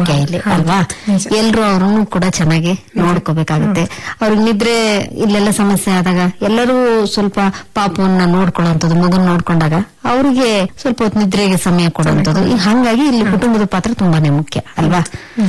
ಮುಖ್ಯ ಇಲ್ಲಿ ಅಲ್ವಾ ಎಲ್ರು ಅವ್ರನ್ನು ಕೂಡ ಚೆನ್ನಾಗಿ ನೋಡ್ಕೋಬೇಕಾಗುತ್ತೆ ಅವ್ರಿಗೆ ನಿದ್ರೆ ಇಲ್ಲೆಲ್ಲ ಸಮಸ್ಯೆ ಆದಾಗ ಎಲ್ಲರೂ ಸ್ವಲ್ಪ ಪಾಪವನ್ನ ನೋಡ್ಕೊಳ್ಳುವಂಥದ್ದು ಮಗನ್ ನೋಡ್ಕೊಂಡಾಗ ಅವರಿಗೆ ಸ್ವಲ್ಪ ಹೊತ್ತು ನಿದ್ರೆಗೆ ಸಮಯ ಕೊಡುವಂಥದ್ದು ಈ ಹಂಗಾಗಿ ಇಲ್ಲಿ ಕುಟುಂಬದ ಪಾತ್ರ ತುಂಬಾನೇ ಮುಖ್ಯ ಅಲ್ವಾ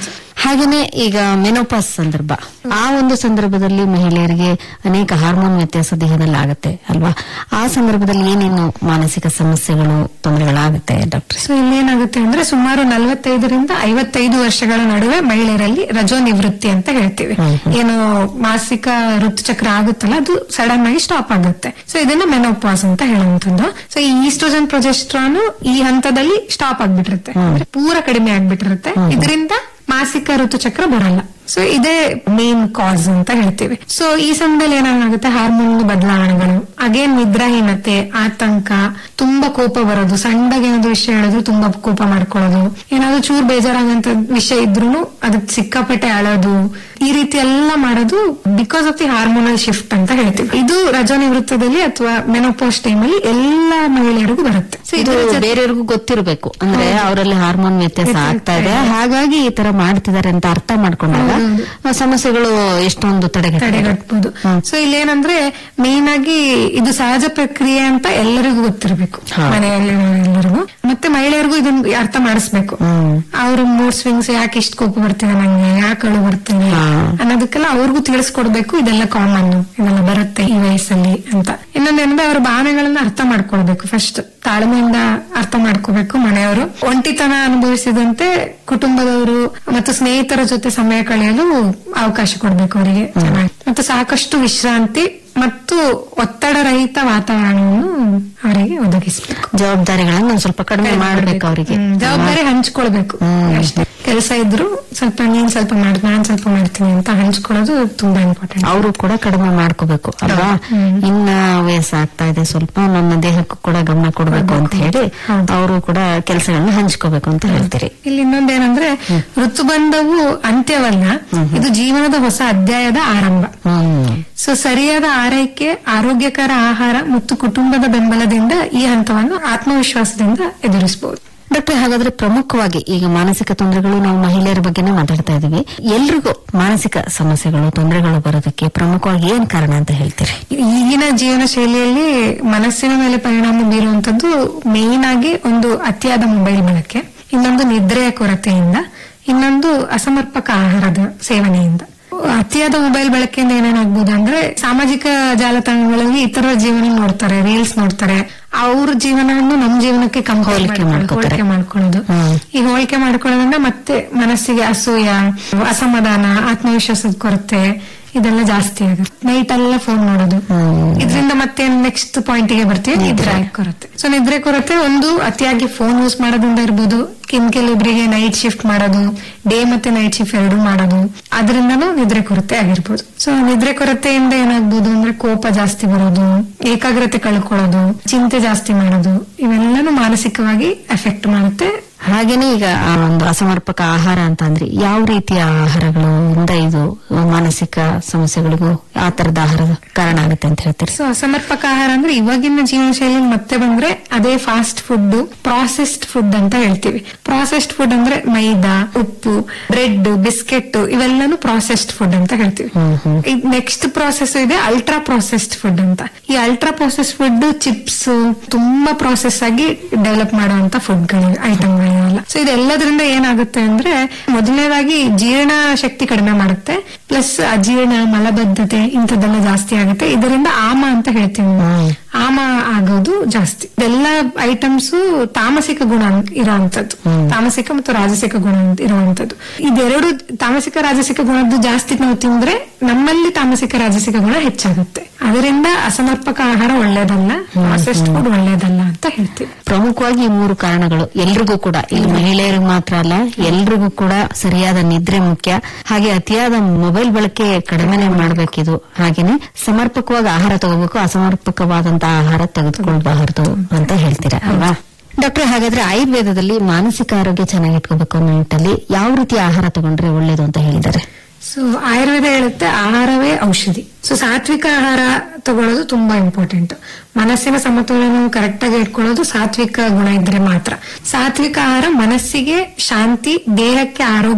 ಹಾಗೇನೆ ಈಗ ಮೆನೋಪಾಸ್ ಸಂದರ್ಭ ಆ ಒಂದು ಸಂದರ್ಭದಲ್ಲಿ ಮಹಿಳೆಯರಿಗೆ ಅನೇಕ ಹಾರ್ಮೋನ್ ವ್ಯತ್ಯಾಸ ದೇಹದಲ್ಲಿ ಆಗುತ್ತೆ ಅಲ್ವಾ ಆ ಸಂದರ್ಭದಲ್ಲಿ ಏನೇನು ಮಾನಸಿಕ ಸಮಸ್ಯೆಗಳು ತೊಂದರೆಗಳಾಗುತ್ತೆ ಡಾಕ್ಟರ್ ಸೊ ಇಲ್ಲೇನಾಗುತ್ತೆ ಅಂದ್ರೆ ಸುಮಾರು ನಲವತ್ತೈದರಿಂದ ಐವತ್ತೈದು ವರ್ಷಗಳ ನಡುವೆ ಮಹಿಳೆಯರಲ್ಲಿ ರಜೋ ನಿವೃತ್ತಿ ಅಂತ ಹೇಳ್ತೀವಿ ಏನು ಮಾಸಿಕ ಋತುಚಕ್ರ ಆಗುತ್ತಲ್ಲ ಅದು ಸಡನ್ ಆಗಿ ಸ್ಟಾಪ್ ಆಗುತ್ತೆ ಸೊ ಇದನ್ನ ಮೆನೋಪಾಸ್ ಅಂತ ಹೇಳುವಂತದ್ದು ಸೊ ಈ ಈಸ್ಟ್ರೋಜನ್ ಪ್ರೊಜೆಸ್ಟ್ರಾನ್ ಈ ಹಂತದಲ್ಲಿ ಸ್ಟಾಪ್ ಆಗ್ಬಿಟ್ಟಿರುತ್ತೆ ಅಂದ್ರೆ ಪೂರ ಕಡಿಮೆ ಆಗ್ಬಿಟ್ಟಿರುತ್ತೆ ಇದರಿಂದ ಮಾಸಿಕ ಋತುಚಕ್ರ ಬರಲ್ಲ ಸೊ ಇದೇ ಮೇನ್ ಕಾಸ್ ಅಂತ ಹೇಳ್ತೀವಿ ಸೊ ಈ ಸಮಯದಲ್ಲಿ ಏನಾಗುತ್ತೆ ಹಾರ್ಮೋನ್ ಬದಲಾವಣೆಗಳು ಅಗೇನ್ ನಿದ್ರಾಹೀನತೆ ಆತಂಕ ತುಂಬಾ ಕೋಪ ಬರೋದು ಸಣ್ಣಗೆ ಏನಾದ್ರು ವಿಷಯ ಹೇಳಿದ್ರು ತುಂಬಾ ಕೋಪ ಮಾಡ್ಕೊಳ್ಳೋದು ಏನಾದ್ರು ಚೂರ್ ಬೇಜಾರಾಗಂತ ವಿಷಯ ಇದ್ರೂ ಅದಕ್ಕೆ ಸಿಕ್ಕಾಪಟ್ಟೆ ಅಳೋದು ಈ ರೀತಿ ಎಲ್ಲ ಮಾಡೋದು because of the hormonal shift ಅಂತ ಹೇಳ್ತೀವಿ ಇದು ರಜನಿವೃತ್ತದಲ್ಲಿ ಅಥವಾ ಮೆನೋಪಾಸ್ ಟೈಮಲ್ಲಿ ಎಲ್ಲಾ ಮಹಿಳೆಯರಿಗೂ ಬರುತ್ತೆ ಸೊ ಇದು ಬೇರೆಯವ್ರಿಗೂ ಗೊತ್ತಿರಬೇಕು ಅಂದ್ರೆ ಅವರಲ್ಲಿ ಹಾರ್ಮೋನ್ ವ್ಯತ್ಯಾಸ ಆಗ್ತಾ ಇದೆ ಹಾಗಾಗಿ ಈ ತರ ಮಾಡ್ತಿದ್ದಾರೆ ಅಂತ ಅರ್ಥ ಮಾಡ್ಕೊಂಡಾಗ ಆ ಸಮಸ್ಯೆಗಳು ಎಷ್ಟೊಂದು ತಡೆಗಟ್ಟ ತಡೆಗಟ್ಟಬಹುದು ಸೊ ಇಲ್ಲೇನಂದ್ರೆ ಮೇನ್ ಆಗಿ ಇದು ಸಹಜ ಪ್ರಕ್ರಿಯೆ ಅಂತ ಎಲ್ಲರಿಗೂ ಗೊತ್ತಿರಬೇಕು ಮನೆಯಲ್ಲಿ ಎಲ್ಲರಿಗೂ ಮತ್ತೆ ಮಹಿಳೆಯರಿಗೂ ಇದನ್ನ ಅರ್ಥ ಮಾಡಿಸ್ಬೇಕು ಅವ್ರ ಮೂಡ್ ಸ್ವಿಂಗ್ಸ್ ಯಾಕೆ ಇಷ್ಟು ಕೋಪ ಬರ್ತಿದೆ ನಂಗೆ ಯಾಕೆ ಅಳು ಬರ್ತಿದೆ ಅನ್ನೋದಕ್ಕೆಲ್ಲ ಅವ್ರಿಗೂ ತಿಳಿಸ್ಕೊಡ್ಬೇಕು ಇದೆಲ್ಲ ಕಾಮನ್ ಇದೆಲ್ಲ ಬರುತ್ತೆ ಈ ವಯಸ್ಸಲ್ಲಿ ಅಂತ ಇನ್ನೊಂದೇನಂದ್ರೆ ಅವ್ರ ಭಾವನೆಗಳನ್ನ ಅರ್ಥ ಮಾಡ್ಕೊಳ್ಬೇಕು ಫಸ್ಟ್ ತಾಳ್ಮೆಯಿಂದ ಅರ್ಥ ಮಾಡ್ಕೋಬೇಕು ಮನೆಯವರು ಒಂಟಿತನ ಅನುಭವಿಸಿದಂತೆ ಕುಟುಂಬದವರು ಮತ್ತು ಸ್ನೇಹಿತರ ಜೊತೆ ಸಮಯ ಕಳೆಯಲು ಅವಕಾಶ ಕೊಡ್ಬೇಕು ಅವರಿಗೆ ಚೆನ್ನಾಗಿ ಮತ್ತು ಸಾಕಷ್ಟು ವಿಶ್ರಾಂತಿ ಮತ್ತು ಒತ್ತಡ ರಹಿತ ವಾತಾವರಣವನ್ನು ಅವರಿಗೆ ಒದಗಿಸಬೇಕು ಜವಾಬ್ದಾರಿಗಳನ್ನ ಒಂದ್ ಸ್ವಲ್ಪ ಕಡಿಮೆ ಮಾಡ್ಬೇಕು ಅವರಿಗೆ ಹ್ಮ್, ಜವಾಬ್ದಾರಿ ಹಂಚ್ಕೊಳ್ಬೇಕು ಅಷ್ಟೇ ಕೆಲಸ ಇದ್ರು ಸ್ವಲ್ಪ ನೀನ್ ಸ್ವಲ್ಪ ಮಾಡ್ ನಾನ್ ಸ್ವಲ್ಪ ಮಾಡ್ತೀನಿ ಅಂತ ಹಂಚ್ಕೊಳ್ಳೋದು ತುಂಬಾ ಇಂಪಾರ್ಟೆಂಟ್ ಅವರು ಕೂಡ ಕಡಿಮೆ ಮಾಡ್ಕೋಬೇಕು ಅಲ್ವಾ ಇನ್ನ ವಯಸ್ಸಾಗ್ತಾ ಇದೆ ಸ್ವಲ್ಪ ನನ್ನ ದೇಹಕ್ಕೂ ಕೂಡ ಗಮನ ಕೊಡ್ಬೇಕು ಅಂತ ಹೇಳಿ ಅವರು ಕೂಡ ಕೆಲಸಗಳನ್ನ ಹಂಚ್ಕೋಬೇಕು ಅಂತ ಹೇಳ್ತೀರಿ ಇಲ್ಲಿ ಇನ್ನೊಂದೇನಂದ್ರೆ ಋತುಬಂಧವು ಅಂತ್ಯವಲ್ಲ ಇದು ಜೀವನದ ಹೊಸ ಅಧ್ಯಾಯದ ಆರಂಭ ಹ್ಮ್ ಸೊ ಸರಿಯಾದ ಆರೈಕೆ ಆರೋಗ್ಯಕರ ಆಹಾರ ಮತ್ತು ಕುಟುಂಬದ ಬೆಂಬಲದಿಂದ ಈ ಹಂತವನ್ನು ಆತ್ಮವಿಶ್ವಾಸದಿಂದ ಎದುರಿಸಬಹುದು ಡಾಕ್ಟರ್ ಹಾಗಾದ್ರೆ ಪ್ರಮುಖವಾಗಿ ಈಗ ಮಾನಸಿಕ ತೊಂದರೆಗಳು ನಾವು ಮಹಿಳೆಯರ ಬಗ್ಗೆನೇ ಮಾತಾಡ್ತಾ ಇದೀವಿ ಎಲ್ರಿಗೂ ಮಾನಸಿಕ ಸಮಸ್ಯೆಗಳು ತೊಂದರೆಗಳು ಬರೋದಕ್ಕೆ ಪ್ರಮುಖವಾಗಿ ಏನ್ ಕಾರಣ ಅಂತ ಹೇಳ್ತೀರಿ ಈಗಿನ ಜೀವನ ಶೈಲಿಯಲ್ಲಿ ಮನಸ್ಸಿನ ಮೇಲೆ ಪರಿಣಾಮ ಬೀರುವಂತದ್ದು ಮೇನ್ ಆಗಿ ಒಂದು ಅತಿಯಾದ ಮೊಬೈಲ್ ಬಳಕೆ ಇನ್ನೊಂದು ನಿದ್ರೆಯ ಕೊರತೆಯಿಂದ ಇನ್ನೊಂದು ಅಸಮರ್ಪಕ ಆಹಾರದ ಸೇವನೆಯಿಂದ ಅತಿಯಾದ ಮೊಬೈಲ್ ಬಳಕೆಯಿಂದ ಏನೇನಾಗ್ಬೋದು ಅಂದ್ರೆ ಸಾಮಾಜಿಕ ಜಾಲತಾಣಗಳಲ್ಲಿ ಇತರ ಜೀವನ ನೋಡ್ತಾರೆ ರೀಲ್ಸ್ ನೋಡ್ತಾರೆ ಅವ್ರ ಜೀವನವನ್ನು ನಮ್ ಜೀವನಕ್ಕೆ ಕಂಪೇರ್ ಹೋಲಿಕೆ ಮಾಡ್ಕೊತಾರೆ. ಹೋಲಿಕೆ ಮಾಡ್ಕೊಳ್ಳೋದು ಈ ಹೋಲಿಕೆ ಮಾಡ್ಕೊಳ್ಳೋದ್ರಿಂದ ಮತ್ತೆ ಮನಸ್ಸಿಗೆ ಅಸೂಯ ಅಸಮಾಧಾನ ಆತ್ಮವಿಶ್ವಾಸದ ಕೊರತೆ ಇದೆಲ್ಲ ಜಾಸ್ತಿ ಆಗುತ್ತೆ ನೈಟ್ ಎಲ್ಲ ಫೋನ್ ನೋಡೋದು ಇದರಿಂದ ಮತ್ತೆ ನೆಕ್ಸ್ಟ್ ಪಾಯಿಂಟ್ ಗೆ ಬರ್ತೀವಿ ನಿದ್ರೆ ಕೊರತೆ ಸೊ ನಿದ್ರೆ ಕೊರತೆ ಒಂದು ಅತಿಯಾಗಿ ಫೋನ್ ಯೂಸ್ ಮಾಡೋದ್ರಿಂದ ಇರ್ಬೋದು ಇನ್ ಕೆಲವೊಬ್ಬರಿಗೆ ನೈಟ್ ಶಿಫ್ಟ್ ಮಾಡೋದು ಡೇ ಮತ್ತೆ ನೈಟ್ ಶಿಫ್ಟ್ ಎರಡು ಮಾಡೋದು ಅದರಿಂದನೂ ನಿದ್ರೆ ಕೊರತೆ ಆಗಿರ್ಬೋದು ಸೊ ನಿದ್ರೆ ಕೊರತೆಯಿಂದ ಏನಾಗ್ಬೋದು ಅಂದ್ರೆ ಕೋಪ ಜಾಸ್ತಿ ಬರೋದು ಏಕಾಗ್ರತೆ ಕಳ್ಕೊಳ್ಳೋದು ಚಿಂತೆ ಜಾಸ್ತಿ ಮಾಡೋದು ಇವೆಲ್ಲನೂ ಮಾನಸಿಕವಾಗಿ ಎಫೆಕ್ಟ್ ಮಾಡುತ್ತೆ ಹಾಗೇನೆ ಈಗ ಆ ಒಂದು ಅಸಮರ್ಪಕ ಆಹಾರ ಅಂತ ಅಂದ್ರೆ ಯಾವ ರೀತಿಯ ಆಹಾರಗಳು ಇಂದ ಇದು ಮಾನಸಿಕ ಸಮಸ್ಯೆಗಳಿಗೂ ಆ ತರದ ಆಹಾರದ ಕಾರಣ ಆಗುತ್ತೆ ಅಂತ ಹೇಳ್ತೀರಿ ಸೊ ಅಸಮರ್ಪಕ ಆಹಾರ ಅಂದ್ರೆ ಇವಾಗಿನ ಜೀವನ ಶೈಲಿ ಮತ್ತೆ ಬಂದ್ರೆ ಅದೇ ಫಾಸ್ಟ್ ಫುಡ್ ಪ್ರಾಸೆಸ್ಡ್ ಫುಡ್ ಅಂತ ಹೇಳ್ತೀವಿ ಪ್ರಾಸೆಸ್ಡ್ ಫುಡ್ ಅಂದ್ರೆ ಮೈದಾ ಉಪ್ಪು ಬ್ರೆಡ್ ಬಿಸ್ಕೆಟ್ ಇವೆಲ್ಲಾನು ಪ್ರಾಸೆಸ್ಡ್ ಫುಡ್ ಅಂತ ಹೇಳ್ತೀವಿ ನೆಕ್ಸ್ಟ್ ಪ್ರಾಸೆಸ್ ಇದೆ ಅಲ್ಟ್ರಾ ಪ್ರಾಸೆಸ್ಡ್ ಫುಡ್ ಅಂತ ಈ ಅಲ್ಟ್ರಾ ಪ್ರಾಸೆಸ್ಡ್ ಫುಡ್ ಚಿಪ್ಸ್ ತುಂಬಾ ಪ್ರಾಸೆಸ್ ಆಗಿ ಡೆವಲಪ್ ಮಾಡುವಂತ ಫುಡ್ಗಳು ಐಟಮ್ಗಳಿವೆಲ್ಲ ಸೊ ಇದೆಲ್ಲದ್ರಿಂದ ಏನಾಗುತ್ತೆ ಅಂದ್ರೆ ಮೊದಲನೇದಾಗಿ ಜೀರ್ಣ ಶಕ್ತಿ ಕಡಿಮೆ ಮಾಡುತ್ತೆ ಪ್ಲಸ್ ಅಜೀರ್ಣ ಮಲಬದ್ಧತೆ ಇಂಥದ್ದೆಲ್ಲ ಜಾಸ್ತಿ ಆಗುತ್ತೆ ಇದರಿಂದ ಆಮ ಅಂತ ಹೇಳ್ತೀವಿ ನಾವು. ಆಮ ಆಗೋದು ಜಾಸ್ತಿ ಇದೆಲ್ಲ ಐಟಮ್ಸ್ ತಾಮಸಿಕ ಗುಣ ಇರುವಂತದ್ದು ತಾಮಸಿಕ ಮತ್ತು ರಾಜಸಿಕ ಗುಣ ಇರುವಂತದ್ದು ಇದೆರಡು ತಾಮಸಿಕ ರಾಜಸಿಕ ಗುಣದ್ದು ಜಾಸ್ತಿ ನಾವು ತಿಂದ್ರೆ ನಮ್ಮಲ್ಲಿ ತಾಮಸಿಕ ರಾಜಸಿಕ ಗುಣ ಹೆಚ್ಚಾಗುತ್ತೆ ಅದರಿಂದ ಅಸಮರ್ಪಕ ಆಹಾರ ಒಳ್ಳೇದಲ್ಲ ಪ್ರಾಸೆಸ್ಡ್ ಫುಡ್ ಒಳ್ಳೇದಲ್ಲ ಅಂತ ಹೇಳ್ತೀವಿ ಪ್ರಮುಖವಾಗಿ ಈ ಮೂರು ಕಾರಣಗಳು ಎಲ್ರಿಗೂ ಕೂಡ ಈಗ ಮಹಿಳೆಯರಿಗೆ ಮಾತ್ರ ಅಲ್ಲ ಎಲ್ರಿಗೂ ಕೂಡ ಸರಿಯಾದ ನಿದ್ರೆ ಮುಖ್ಯ ಹಾಗೆ ಅತಿಯಾದ ಮೊಬೈಲ್ ಬಳಕೆ ಕಡಿಮೆನೆ ಮಾಡ್ಬೇಕಿದು ಹಾಗೇನೆ ಸಮರ್ಪಕವಾಗಿ ಆಹಾರ ತಗೋಬೇಕು ಅಸಮರ್ಪಕವಾದಂತಹ ಆಹಾರ ತೆಗೆದುಕೊಳ್ಬಾರದು ಅಂತ ಹೇಳ್ತೀರಾ ಅಲ್ವಾ ಡಾಕ್ಟರ್ ಹಾಗಾದ್ರೆ ಆಯುರ್ವೇದದಲ್ಲಿ ಮಾನಸಿಕ ಆರೋಗ್ಯ ಚೆನ್ನಾಗಿ ಇಟ್ಕೋಬೇಕು ಅನ್ನೋ ನಿಟ್ಟಲ್ಲಿ ಯಾವ ರೀತಿಯ ಆಹಾರ ತಗೊಂಡ್ರೆ ಒಳ್ಳೇದು ಅಂತ ಹೇಳಿದ್ದಾರೆ ಸೊ ಆಯುರ್ವೇದ ಹೇಳುತ್ತೆ ಆಹಾರವೇ ಔಷಧಿ ಸೊ ಸಾತ್ವಿಕ ಆಹಾರ ತಗೊಳ್ಳೋದು ತುಂಬಾ ಇಂಪಾರ್ಟೆಂಟ್ ಮನಸ್ಸಿನ ಸಮತೋಲನ ಕರೆಕ್ಟ್ ಆಗಿ ಇಟ್ಕೊಳ್ಳೋದು ಸಾತ್ವಿಕ ಗುಣ ಇದ್ರೆ ಮಾತ್ರ ಸಾತ್ವಿಕ ಆಹಾರ ಮನಸ್ಸಿಗೆ ಶಾಂತಿ ದೇಹಕ್ಕೆ ಆರೋಗ್ಯ